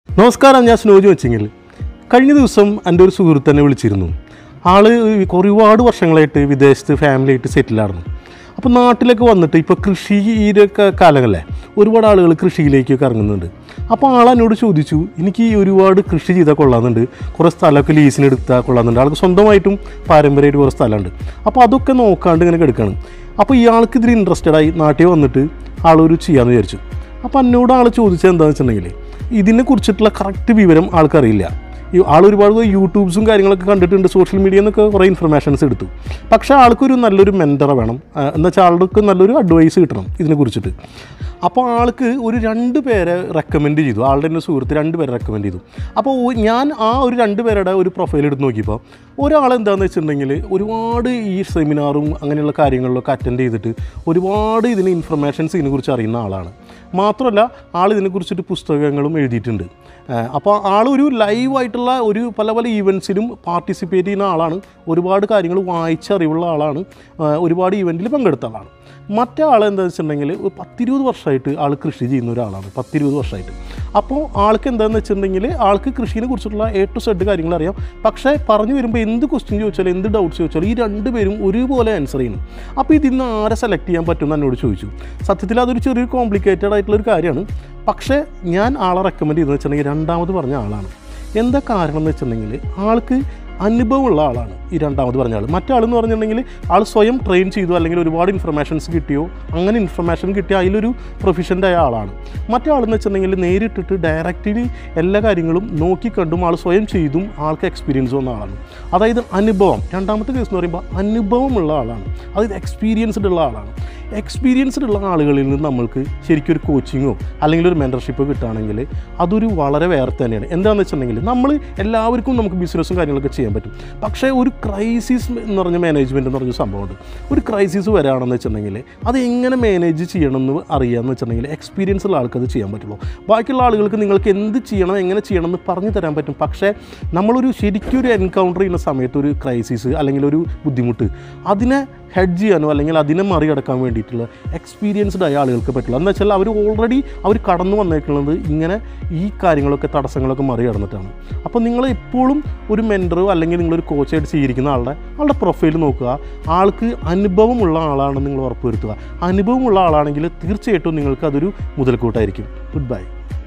നമസ്കാരം ഞാൻ സ്നോജ് വെച്ചെങ്കിൽ കഴിഞ്ഞ ദിവസം എൻ്റെ ഒരു സുഹൃത്ത് എന്നെ വിളിച്ചിരുന്നു ആള് ഒരുപാട് വർഷങ്ങളായിട്ട് വിദേശത്ത് ഫാമിലി ആയിട്ട് സെറ്റിലായിരുന്നു അപ്പോൾ നാട്ടിലൊക്കെ വന്നിട്ട് ഇപ്പോൾ കൃഷിയുടെ ക- കാലങ്ങളല്ലേ ഒരുപാട് ആളുകൾ കൃഷിയിലേക്കൊക്കെ ഇറങ്ങുന്നുണ്ട് അപ്പോൾ ആൾ എന്നോട് ചോദിച്ചു എനിക്ക് ഈ ഒരുപാട് കൃഷി ചെയ്താൽ കൊള്ളാമെന്നുണ്ട് കുറേ സ്ഥലമൊക്കെ ലീസിന് എടുത്താൽ കൊള്ളാമെന്നുണ്ട് ആൾക്ക് സ്വന്തമായിട്ടും പാരമ്പര്യമായിട്ട് കുറേ സ്ഥലമുണ്ട് അപ്പോൾ അതൊക്കെ നോക്കാണ്ട് ഇങ്ങനെ കിടക്കുകയാണ് അപ്പോൾ ഇയാൾക്ക് ഇതിൽ ഇൻട്രസ്റ്റഡ് ആയി നാട്ടിൽ വന്നിട്ട് ആളൊരു ചെയ്യാമെന്ന് വിചാരിച്ചു അപ്പോൾ എന്നോട് ആൾ ചോദിച്ചത് എന്താണെന്ന് വെച്ചിട്ടുണ്ടെങ്കിൽ ഇതിനെ കുറിച്ചിട്ടുള്ള കറക്റ്റ് വിവരം ആൾക്കറിയില്ല ഈ ആൾ ഒരുപാട് യൂട്യൂബ്സും കാര്യങ്ങളൊക്കെ കണ്ടിട്ടുണ്ട് സോഷ്യൽ മീഡിയയിൽ നിന്നൊക്കെ കുറേ ഇൻഫർമേഷൻസ് എടുത്തു പക്ഷേ ആൾക്കൊരു നല്ലൊരു മെൻറ്ററെ വേണം ആ, എന്ന് വെച്ചാൽ ആൾക്ക് നല്ലൊരു അഡ്വൈസ് കിട്ടണം ഇതിനെ കുറിച്ചിട്ട് അപ്പോൾ ആൾക്ക് ഒരു രണ്ട് പേരെ റെക്കമെൻഡ് ചെയ്തു ആളുടെ തന്നെ സുഹൃത്ത് രണ്ട് പേരെ റെക്കമെൻഡ് ചെയ്തു അപ്പോൾ ഒ- ഞാൻ ആ ഒരു രണ്ട് പേരുടെ ഒരു പ്രൊഫൈൽ എടുത്ത് നോക്കിയപ്പോൾ ഒരാൾ എന്താണെന്ന് വെച്ചിട്ടുണ്ടെങ്കിൽ ഒരുപാട് ഈ സെമിനാറും അങ്ങനെയുള്ള കാര്യങ്ങളിലൊക്കെ അറ്റൻഡ് ചെയ്തിട്ട് ഒരുപാട് ഇതിന് ഇൻഫർമേഷൻസ് ഇതിനെക്കുറിച്ച് അറിയുന്ന ആളാണ് മാത്രമല്ല ആൾ ഇതിനെക്കുറിച്ചിട്ട് പുസ്തകങ്ങളും എഴുതിയിട്ടുണ്ട് അപ്പോൾ ആൾ ഒരു ലൈവായിട്ടുള്ള ഒരു പല പല ഈവൻസിലും പാർട്ടിസിപ്പേറ്റ് ചെയ്യുന്ന ആളാണ് ഒരുപാട് കാര്യങ്ങൾ വായിച്ചറിവുള്ള ആളാണ് ആ, ഒരുപാട് ഈവൻറ്റിൽ പങ്കെടുത്ത ആളാണ് മറ്റേ ആൾ എന്താ വെച്ചിട്ടുണ്ടെങ്കിൽ ഒരു പത്തിരുപത് വർഷമായിട്ട് ആൾ കൃഷി ചെയ്യുന്ന ഒരാളാണ് പത്തിരുപത് വർഷമായിട്ട് അപ്പോൾ ആൾക്ക് എന്താണെന്ന് വെച്ചിട്ടുണ്ടെങ്കിൽ ആൾക്ക് കൃഷിയെ കുറിച്ചിട്ടുള്ള എ ടു സെഡ് കാര്യങ്ങൾ അറിയാം പക്ഷേ പറഞ്ഞു വരുമ്പോൾ എന്ത് ക്വസ്റ്റ്യൻ ചോദിച്ചാലും എന്ത് ഡൗട്ട്സ് ചോദിച്ചാലും ഈ രണ്ട് പേരും ഒരുപോലെ ആൻസർ ചെയ്യുന്നു അപ്പോൾ ഇതിൽ നിന്ന് ആരെ സെലക്ട് ചെയ്യാൻ പറ്റുമെന്ന് എന്നോട് ചോദിച്ചു സത്യത്തിൽ അതൊരു ചെറിയൊരു കോംപ്ലിക്കേറ്റഡ് ആയിട്ടുള്ള ഒരു കാര്യമാണ് പക്ഷേ ഞാൻ ആളെ റെക്കമെൻഡ് ചെയ്തതെന്ന് വെച്ചിട്ടുണ്ടെങ്കിൽ രണ്ടാമത് പറഞ്ഞ ആളാണ് എന്താ കാരണം എന്ന് വെച്ചിട്ടുണ്ടെങ്കിൽ ആൾക്ക് അനുഭവമുള്ള ആളാണ് ഈ രണ്ടാമത് പറഞ്ഞ ആൾ മറ്റാളെന്ന് പറഞ്ഞിട്ടുണ്ടെങ്കിൽ ആൾ സ്വയം ട്രെയിൻ ചെയ്തു അല്ലെങ്കിൽ ഒരുപാട് ഇൻഫർമേഷൻസ് കിട്ടിയോ അങ്ങനെ ഇൻഫർമേഷൻ കിട്ടിയ അതിലൊരു പ്രൊഫഷൻ്റ് ആയ ആളാണ് മറ്റാളെന്ന് വെച്ചിട്ടുണ്ടെങ്കിൽ നേരിട്ടിട്ട് ഡയറക്റ്റ്ലി എല്ലാ കാര്യങ്ങളും നോക്കിക്കണ്ടും ആൾ സ്വയം ചെയ്തും ആൾക്ക് എക്സ്പീരിയൻസ് വന്ന ആളാണ് അതായത് അനുഭവം രണ്ടാമത്തെ കേസ് എന്ന് പറയുമ്പോൾ അനുഭവമുള്ള ആളാണ് അതായത് എക്സ്പീരിയൻസ്ഡ് ഉള്ള ആളാണ് എക്സ്പീരിയൻസ്ഡ് ഉള്ള ആളുകളിൽ നിന്ന് നമ്മൾക്ക് ശരിക്കും ഒരു കോച്ചിങ്ങോ അല്ലെങ്കിൽ ഒരു മെൻറ്റർഷിപ്പോ കിട്ടുകയാണെങ്കിൽ അതൊരു വളരെ വേറെ തന്നെയാണ് എന്താണെന്ന് വെച്ചിട്ടുണ്ടെങ്കിൽ നമ്മൾ എല്ലാവർക്കും നമുക്ക് ബിസിനസ്സും കാര്യങ്ങളൊക്കെ ചെയ്യാൻ പറ്റും പക്ഷേ ഒരു ക്രൈസിസ് എന്ന് പറഞ്ഞ മാനേജ്മെൻറ്റ് എന്ന് പറഞ്ഞ സംഭവമുണ്ട് ഒരു ക്രൈസിസ് വരാണെന്ന് വെച്ചിട്ടുണ്ടെങ്കിൽ അത് എങ്ങനെ മാനേജ് ചെയ്യണമെന്ന് അറിയാമെന്ന് വെച്ചിട്ടുണ്ടെങ്കിൽ എക്സ്പീരിയൻസ് ഉള്ള ആൾക്ക് അത് ചെയ്യാൻ പറ്റുള്ളൂ ബാക്കിയുള്ള ആളുകൾക്ക് നിങ്ങൾക്ക് എന്ത് ചെയ്യണം എങ്ങനെ ചെയ്യണം എന്ന് പറഞ്ഞു തരാൻ പറ്റും പക്ഷേ നമ്മളൊരു ശരിക്കും ഒരു എൻകൗണ്ടർ ചെയ്യുന്ന സമയത്ത് ഒരു ക്രൈസിസ് അല്ലെങ്കിൽ ഒരു ബുദ്ധിമുട്ട് അതിനെ ഹെഡ് ചെയ്യാനോ അല്ലെങ്കിൽ അതിനെ മറികടക്കാൻ വേണ്ടിയിട്ടുള്ള എക്സ്പീരിയൻസ്ഡ് ആയ ആളുകൾക്ക് പറ്റില്ല എന്ന് വെച്ചാൽ അവർ ഓൾറെഡി അവർ കടന്നു വന്നേക്കുന്നത് ഇങ്ങനെ ഈ കാര്യങ്ങളൊക്കെ തടസ്സങ്ങളൊക്കെ മറികടന്നിട്ടാണ് അപ്പോൾ നിങ്ങൾ എപ്പോഴും ഒരു മെൻറ്ററോ അല്ലെങ്കിൽ നിങ്ങളൊരു കോച്ചായിട്ട് സ്വീകരിക്കുന്ന ആളുടെ ആളുടെ പ്രൊഫൈൽ നോക്കുക ആൾക്ക് അനുഭവമുള്ള ആളാണെന്ന് നിങ്ങൾ ഉറപ്പുവരുത്തുക അനുഭവമുള്ള ആളാണെങ്കിൽ തീർച്ചയായിട്ടും നിങ്ങൾക്ക് അതൊരു മുതൽക്കൂട്ടായിരിക്കും ഗുഡ് ബൈ